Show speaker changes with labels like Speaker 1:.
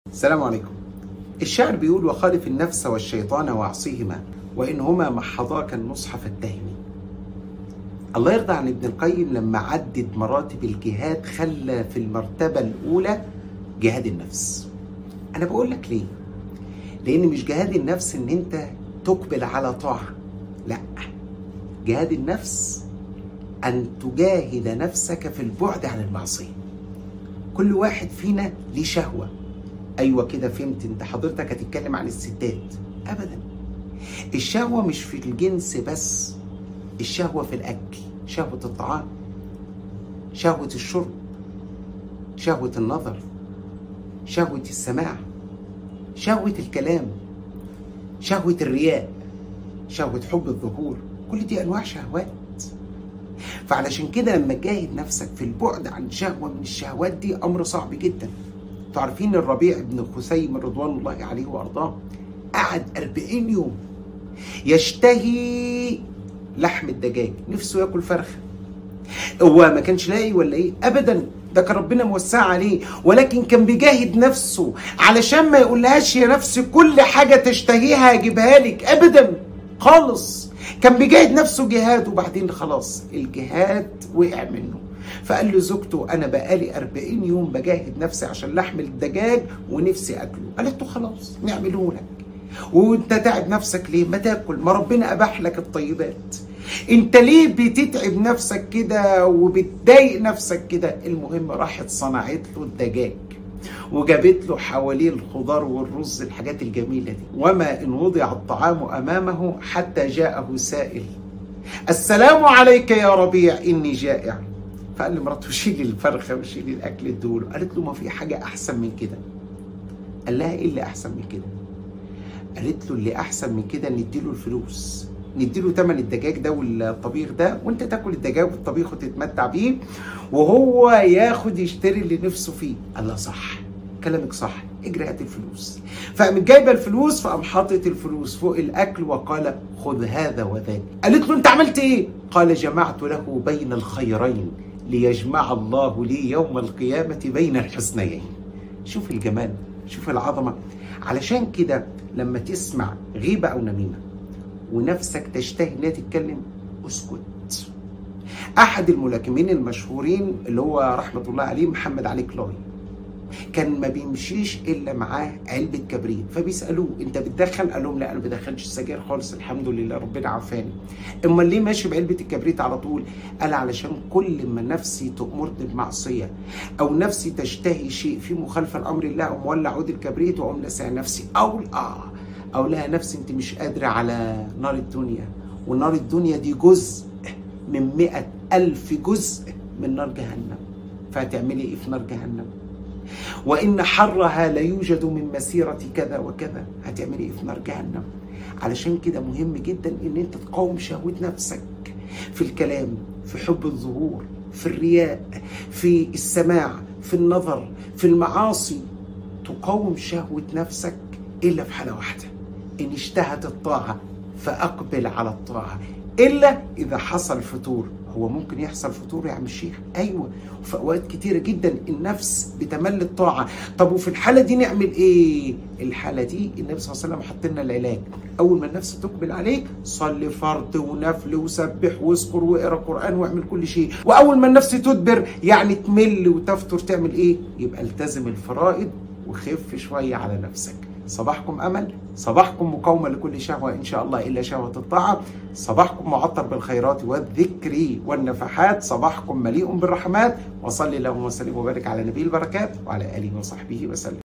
Speaker 1: السلام عليكم الشاعر بيقول وخالف النفس والشيطان واعصيهما وإنهما محضاك النصح فاتهمي الله يرضى عن ابن القيم لما عدد مراتب الجهاد خلى في المرتبة الأولى جهاد النفس أنا بقول لك ليه لأن مش جهاد النفس إن أنت تقبل على طاعة لا جهاد النفس أن تجاهد نفسك في البعد عن المعصية كل واحد فينا ليه شهوة أيوة كده فهمت أنت حضرتك هتتكلم عن الستات أبدا الشهوة مش في الجنس بس الشهوة في الأكل شهوة الطعام شهوة الشرب شهوة النظر شهوة السماع شهوة الكلام شهوة الرياء شهوة حب الظهور كل دي أنواع شهوات فعلشان كده لما تجاهد نفسك في البعد عن شهوة من الشهوات دي أمر صعب جدا تعرفين الربيع بن خثيم رضوان الله عليه وأرضاه قعد أربعين يوم يشتهي لحم الدجاج نفسه ياكل فرخه هو ما كانش لاقي ولا ايه ابدا ده كان ربنا موسع عليه ولكن كان بيجاهد نفسه علشان ما يقولهاش يا نفسي كل حاجه تشتهيها اجيبها لك ابدا خالص كان بيجاهد نفسه جهاد وبعدين خلاص الجهاد وقع منه فقال له زوجته انا بقالي 40 يوم بجاهد نفسي عشان لحم الدجاج ونفسي اكله قالت له خلاص نعمله لك وانت تعب نفسك ليه ما تاكل ما ربنا اباح لك الطيبات انت ليه بتتعب نفسك كده وبتضايق نفسك كده المهم راحت صنعت له الدجاج وجابت له حواليه الخضار والرز الحاجات الجميلة دي وما إن وضع الطعام أمامه حتى جاءه سائل السلام عليك يا ربيع إني جائع فقال لمراته شيلي الفرخة وشيلي الأكل دول قالت له ما في حاجة أحسن من كده قال لها إيه اللي أحسن من كده قالت له اللي احسن من كده نديله الفلوس نديله تمن الدجاج ده والطبيخ ده وانت تاكل الدجاج والطبيخ وتتمتع بيه وهو ياخد يشتري اللي نفسه فيه قال لها صح كلامك صح اجري هات الفلوس فقام جايبه الفلوس فقام حاطط الفلوس فوق الاكل وقال خذ هذا وذاك قالت له انت عملت ايه قال جمعت له بين الخيرين ليجمع الله لي يوم القيامه بين الحسنيين شوف الجمال شوف العظمه علشان كده لما تسمع غيبة أو نميمة ونفسك تشتهي إنها تتكلم اسكت. أحد الملاكمين المشهورين اللي هو رحمة الله عليه محمد علي كلاي كان ما بيمشيش الا معاه علبه كبريت فبيسالوه انت بتدخن قال لهم لا انا ما بدخنش السجاير خالص الحمد لله ربنا عافاني امال ليه ماشي بعلبه الكبريت على طول قال علشان كل ما نفسي تامرني بمعصيه او نفسي تشتهي شيء في مخالفه لامر الله اقوم مولع عود الكبريت واقوم ناسع نفسي او اه او لها نفسي انت مش قادره على نار الدنيا ونار الدنيا دي جزء من مئة ألف جزء من نار جهنم فهتعملي ايه في نار جهنم وإن حرها لا يوجد من مسيرة كذا وكذا هتعملي إيه في نار جهنم علشان كده مهم جدا إن أنت تقاوم شهوة نفسك في الكلام في حب الظهور في الرياء في السماع في النظر في المعاصي تقاوم شهوة نفسك إلا في حالة واحدة إن اشتهت الطاعة فأقبل على الطاعة إلا إذا حصل فتور هو ممكن يحصل فتور يا عم الشيخ ايوه وفي اوقات كتيره جدا النفس بتمل الطاعه طب وفي الحاله دي نعمل ايه الحاله دي النبي صلى الله عليه وسلم حط لنا العلاج اول ما النفس تقبل عليك صلي فرض ونفل وسبح واذكر واقرا قران واعمل كل شيء واول ما النفس تدبر يعني تمل وتفتر تعمل ايه يبقى التزم الفرائض وخف شويه على نفسك صباحكم امل صباحكم مقاومه لكل شهوه ان شاء الله الا شهوه الطاعه صباحكم معطر بالخيرات والذكر والنفحات صباحكم مليء بالرحمات وصلي اللهم وسلم وبارك على نبي البركات وعلى اله وصحبه وسلم